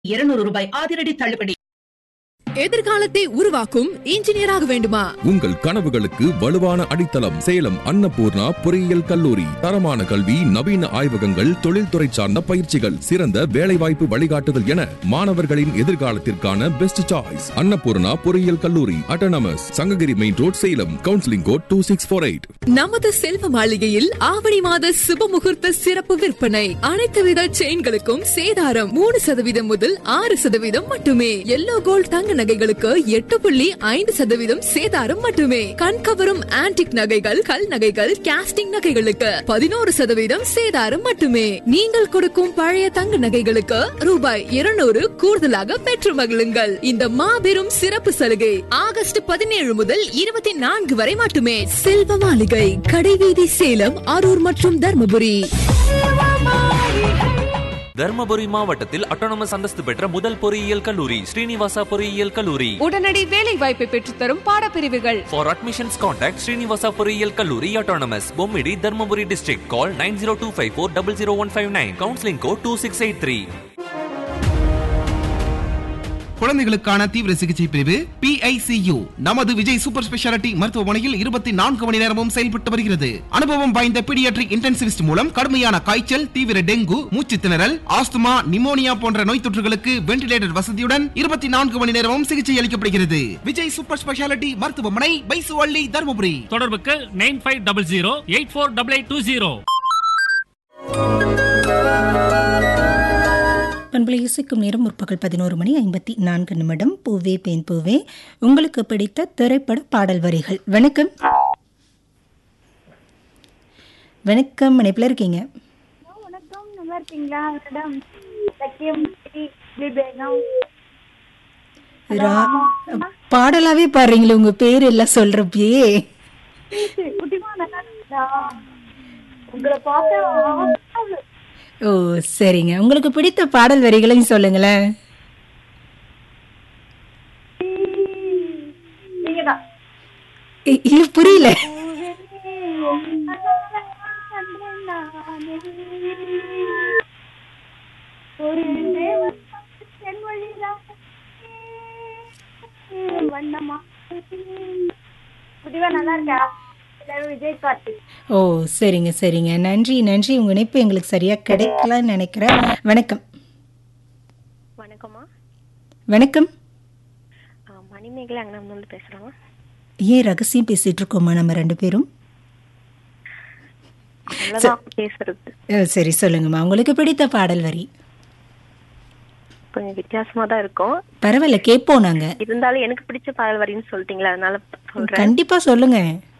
இருநூறு ரூபாய் அதிரடி தள்ளுபடி எதிர்காலத்தை உருவாக்கும் இன்ஜினியராக வேண்டுமா உங்கள் கனவுகளுக்கு வலுவான அடித்தளம் சேலம் அன்னபூர்ணா பொறியியல் கல்லூரி தரமான கல்வி நவீன ஆய்வகங்கள் தொழில்துறை சார்ந்த பயிற்சிகள் சிறந்த வேலைவாய்ப்பு வழிகாட்டுதல் என மாணவர்களின் எதிர்காலத்திற்கான பெஸ்ட் சாய்ஸ் அன்னபூர்ணா பொறியியல் கல்லூரி autonomous Sankagiri main road Salem counselling code two six four eight நமது செல்வ மாளிகையில் ஆவணி மாத சுப முகூர்த்த சிறப்பு விற்பனை அனைத்து வித செயின்களுக்கும் சேதாரம் மூணு சதவீதம் முதல் ஆறு சதவீதம் மட்டுமே எல்லோ கோல்ட் தங்க நகைகளுக்கு எட்டு புள்ளி ஐந்து சதவீதம் சேதாரம் மட்டுமே கண்கவரும் ஆன்டிக் நகைகள் கல் நகைகள் கேஸ்டிங் நகைகளுக்கு பதினோரு சதவீதம் சேதாரம் மட்டுமே நீங்கள் கொடுக்கும் பழைய தங்க நகைகளுக்கு ரூபாய் இருநூறு கூடுதலாக பெற்று மகிழுங்கள் இந்த மாபெரும் சிறப்பு சலுகை ஆகஸ்ட் பதினேழு முதல் இருபத்தி நான்கு வரை மட்டுமே செல்வ மாளிகை கடைவீதி சேலம் அரூர் மற்றும் தர்மபுரி தர்மபுரி மாவட்டத்தில் அட்டானமஸ் அந்தஸ்து பெற்ற முதல் பொறியியல் கல்லூரி ஸ்ரீனிவாசா பொறியியல் கல்லூரி உடனடி வேலை வாய்ப்பை பெற்றுத்தரும் பாடப்பிரிவுகள் For admissions, contact Srinivasa பொறியியல் கல்லூரி autonomous Bommidi Dharmapuri district. Call 90254 Counseling code 2683. குழந்தைகளுக்கான தீவிர சிகிச்சை பிரிவு PICU நமது விஜய் சூப்பர் ஸ்பெஷாலிட்டி மருத்துவமனையில் இருபத்தி நான்கு மணி நேரமும் செயல்பட்டு வருகிறது அனுபவம் வாய்ந்த பீடியாட்ரிக் இன்டென்சிவிஸ்ட் மூலம் கடுமையான காய்ச்சல் தீவிர டெங்கு மூச்சு திணறல் ஆஸ்துமா நிமோனியா போன்ற நோய் தொற்றுகளுக்கு வென்டிலேட்டர் வசதியுடன் இருபத்தி நான்கு மணி நேரமும் சிகிச்சை அளிக்கப்படுகிறது விஜய் சூப்பர் ஸ்பெஷாலிட்டி மருத்துவமனை பைசுவள்ளி தருமபுரி தொடர்புக்கு nine five double zero eight four double eight two zero பண்பலை இசைக்கும் நேரம் முற்பகல் பதினோரு மணி ஐம்பத்தி நான்கு நிமிடம் பூவே பெண் பூவே உங்களுக்கு பிடித்த திரைப்பட பாடல் வரிகள் வணக்கம் வணக்கம் இணைப்பில் இருக்கீங்க வணக்கம் நல்லா இருக்கீங்களா மேடம் சக்கியம் பேகம் ரா- பாடலாவே பாடுறீங்களே உங்க பேர் எல்லாம் சொல்றப்பயே குட்டிமா நல்லா இருக்கீங்களா உங்களை பார்த்தா ஓ சரிங்க உங்களுக்கு பிடித்த பாடல் வரிகளையும் சொல்லுங்களேன் நீங்க தான் இ- இல்ல புரியல ஒரு தேவன் என் வழிதான் வண்ணமா குட்டிமா நல்லா இருக்கா எல்லாரும் விஜய் கார்த்திக் ஓ சரிங்க சரிங்க நன்றி நன்றி உங்க இணைப்பு எங்களுக்கு சரியா கிடைக்கலன்னு நினைக்கிறேன் வணக்கம் வணக்கம்மா வணக்கம் ஆ, மணிமேகலை அங்கனம்னு பேசுகிறேன் ஏன் ரகசியம் பேசிட்டு இருக்கோமா நம்ம ரெண்டு பேரும் அவ்வளோதான் பேசுறது அஹ், சரி சொல்லுங்கம்மா உங்களுக்கு பிடித்த பாடல் வரி கொஞ்சம் வித்தியாசமா தான் இருக்கும் பரவாயில்ல கேட்போம் நாங்க இருந்தாலும் எனக்கு பிடிச்ச பாடல் வரின்னு சொல்லிட்டீங்களா அதனால சொல்றேன் கண்டிப்பா சொல்லுங்க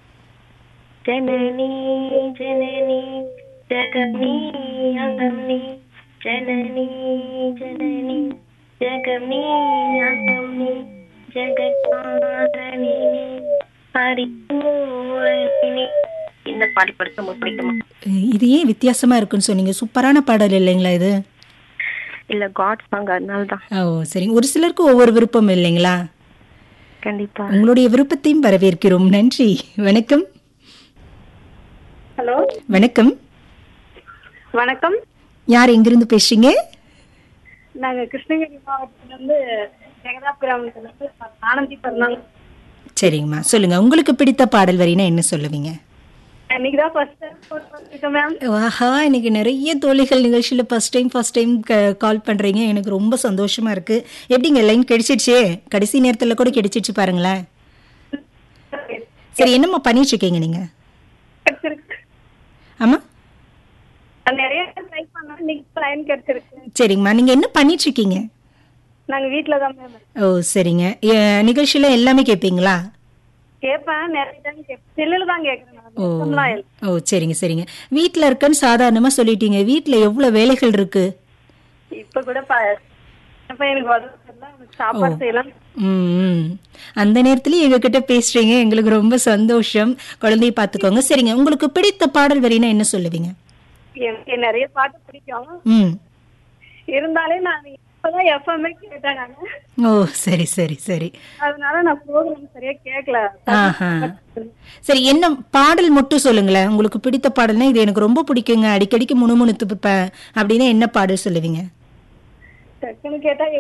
ஜனனி ஜனனி ஜகமி அகமி ஜனனி ஜனனி ஜகமி அகமி ஜெகதாரணி ஹரிமூரணி இந்த பாட்டு படிக்க ரொம்ப பிடிக்குமா அஹ், இது ஏன் வித்தியாசமா இருக்குன்னு சொன்னீங்க சூப்பரான பாடல் இல்லைங்களா இது இல்ல காட் சாங் அதனால தான் ஓ சரிங்க ஒரு சிலருக்கு ஒவ்வொரு விருப்பம் இல்லைங்களா கண்டிப்பா உங்களுடைய விருப்பத்தையும் வரவேற்கிறோம் நன்றி வணக்கம் ஹலோ வணக்கம் வணக்கம் யார் எங்கிருந்து பேசுறீங்க நாங்க கிருஷ்ணகிரி மாவட்டத்துல இருந்து ஜெகதாபுரம்ல இருந்து ஆனந்தி பிறந்தாங்க சரிங்கம்மா சொல்லுங்க உங்களுக்கு பிடித்த பாடல் வரினா என்ன சொல்லுவீங்க இன்னைக்கு தான் ஃபர்ஸ்ட் டைம் ஃபோன் பண்ணிருக்கேன் மேம் ஆஹா இன்னைக்கு நிறைய தோழிகள் நிகழ்ச்சியில் first time first time call பண்ணுறீங்க எனக்கு ரொம்ப சந்தோஷமா இருக்கு எப்படிங்க லைன் கிடைச்சிடுச்சே கடைசி நேரத்தில் கூட கிடைச்சிடுச்சு பாருங்களேன் சரி என்னம்மா பண்ணிட்டு இருக்கீங்க நீங்க கிடைச்சிருக்கு ஆமா நான் நிறைய ட்ரை பண்ணோம் இன்னைக்கு லைன் கிடைச்சிருக்கு சரிங்கம்மா நீங்க என்ன பண்ணிட்டு இருக்கீங்க நாங்க வீட்ல தான் மேம் ஓ சரிங்க எ- நிகழ்ச்சியில எல்லாமே கேட்பீங்களா கேட்பேன் நிறைய டைம் கேட்பேன் செல்லுல தான் கேட்கறேன் நான் ஓ மொத்தம்லாம் இல்ல. ஓ சரிங்க சரிங்க வீட்டில் இருக்கேன்னு சாதாரணமாக சொல்லிட்டீங்க வீட்டில் எவ்வளோ வேலைகள் இருக்கு இப்ப கூட ப- அப்ப எனக்கு உதவி செய்யலாம், எனக்கு சாப்பாடு செய்யலாம் ம் ம். அந்த நேரத்துலயும் எங்ககிட்ட பேசுறீங்க எங்களுக்கு ரொம்ப சந்தோஷம் குழந்தைய பார்த்துக்கோங்க சரிங்க உங்களுக்கு பிடித்த பாடல் வரினா என்ன சொல்லுவீங்க எனக்கு நிறைய பாட்டு பிடிக்கும் ம் இருந்தாலே நான் இப்பதான் எஃப்எம்ஏ கேட்டேன் நானு ஓ சரி சரி சரி அதனால நான் ப்ரோக்ராம் சரியா கேட்கல ஆஹா சரி என்ன பாடல் மட்டும் சொல்லுங்களேன் உங்களுக்கு பிடித்த பாடல்னா இது எனக்கு ரொம்ப பிடிக்குங்க அடிக்கடிக்கு முணுமுணுத்து இருப்பேன் அப்படின்னா என்ன பாடல் சொல்லுவீங்க டக்குன்னு கேட்டா